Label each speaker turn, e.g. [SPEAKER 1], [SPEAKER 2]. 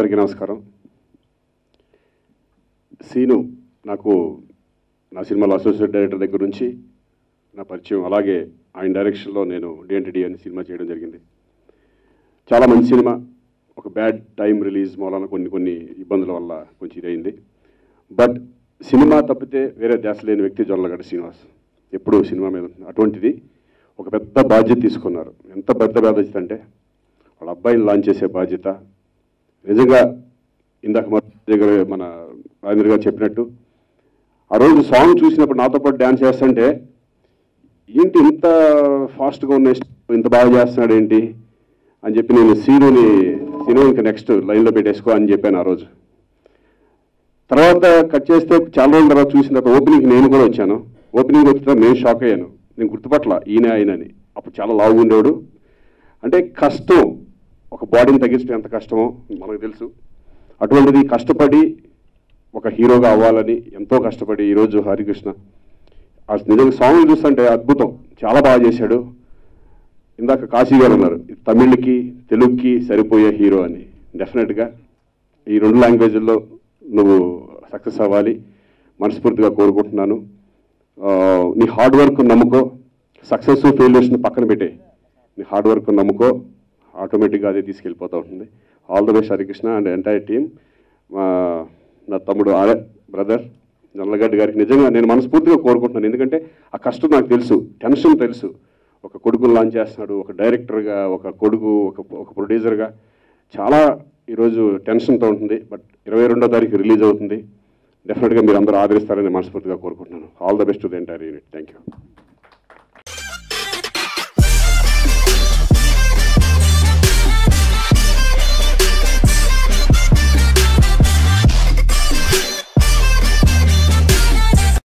[SPEAKER 1] అందరికీ నమస్కారం సీను నాకు నా సినిమాలో అసోసియేట్ డైరెక్టర్ దగ్గర నుంచి నా పరిచయం అలాగే ఆయన డైరెక్షన్లో నేను డిఎన్టీడీ అని సినిమా చేయడం జరిగింది చాలా మంచి సినిమా ఒక బ్యాడ్ టైం రిలీజ్ మూలన కొన్ని కొన్ని ఇబ్బందుల వల్ల కొంచెం ఇదైంది బట్ సినిమా తప్పితే వేరే ధ్యాస లేని వ్యక్తి జొల్లగడ్డ శ్రీనివాస్ ఎప్పుడూ సినిమా మీద ఉంటుంది. అటువంటిది ఒక పెద్ద బాధ్యత తీసుకున్నారు ఎంత పెద్ద బాధ్యత అంటే వాళ్ళ అబ్బాయిని లాంచ్ చేసే బాధ్యత నిజంగా ఇందాక మన దగ్గర మన రాజేంద్ర గారు చెప్పినట్టు ఆ రోజు సాంగ్ చూసినప్పుడు నాతో పాటు డ్యాన్స్ చేస్తుంటే ఏంటి ఇంత ఫాస్ట్గా ఉన్న step, ఇంత బాగా చేస్తున్నాడు ఏంటి అని చెప్పి నేను సీనుని సీను ఇంకా నెక్స్ట్ లైన్లో పెట్టేసుకో అని చెప్పాను ఆ రోజు తర్వాత కట్ చేస్తే చాలా రోజుల తర్వాత చూసిన తర్వాత ఓపెనింగ్ నేను కూడా వచ్చాను ఓపెనింగ్ వచ్చిన తర్వాత నేను షాక్ అయ్యాను నేను గుర్తుపట్ల ఈయన ఆయనని అప్పుడు చాలా లావుగా ఉండేవాడు అంటే కష్టం ఒక బాడీని తగ్గించడం ఎంత కష్టమో మనకు తెలుసు అటువంటిది కష్టపడి ఒక హీరోగా అవ్వాలని ఎంతో కష్టపడి ఈరోజు హరికృష్ణ ఆ నిజంగా సాంగ్ చూస్తుంటే అద్భుతం చాలా బాగా చేశాడు ఇందాక కాశీ గారు అన్నారు ఇది తమిళ్కి తెలుగుకి సరిపోయే హీరో అని డెఫినెట్గా ఈ రెండు లాంగ్వేజ్ల్లో నువ్వు సక్సెస్ అవ్వాలి మనస్ఫూర్తిగా కోరుకుంటున్నాను ఆ, నీ హార్డ్ వర్క్ నమ్ముకో సక్సెస్ ఫెయిల్యూర్స్ని పక్కన పెట్టే నీ హార్డ్ వర్క్ నమ్ముకో ఆటోమేటిక్గా అదే తీసుకెళ్ళిపోతూ ఉంటుంది all the best Harikrishna and entire team నా తమ్ముడు ఆరే బ్రదర్ నల్లగడ్డ గారికి నిజంగా నేను మనస్ఫూర్తిగా కోరుకుంటున్నాను ఎందుకంటే ఆ కష్టం నాకు తెలుసు టెన్షన్ తెలుసు ఒక కొడుకుని లాంచ్ చేస్తున్నాడు ఒక డైరెక్టర్గా ఒక కొడుకు ఒక ఒక ప్రొడ్యూసర్గా చాలా ఈరోజు టెన్షన్తో ఉంటుంది బట్ ఇరవై రెండో తారీఖు రిలీజ్ అవుతుంది డెఫినెట్గా మీరు అందరూ ఆదరిస్తారని మనస్ఫూర్తిగా కోరుకుంటున్నాను all the best to the entire unit thank you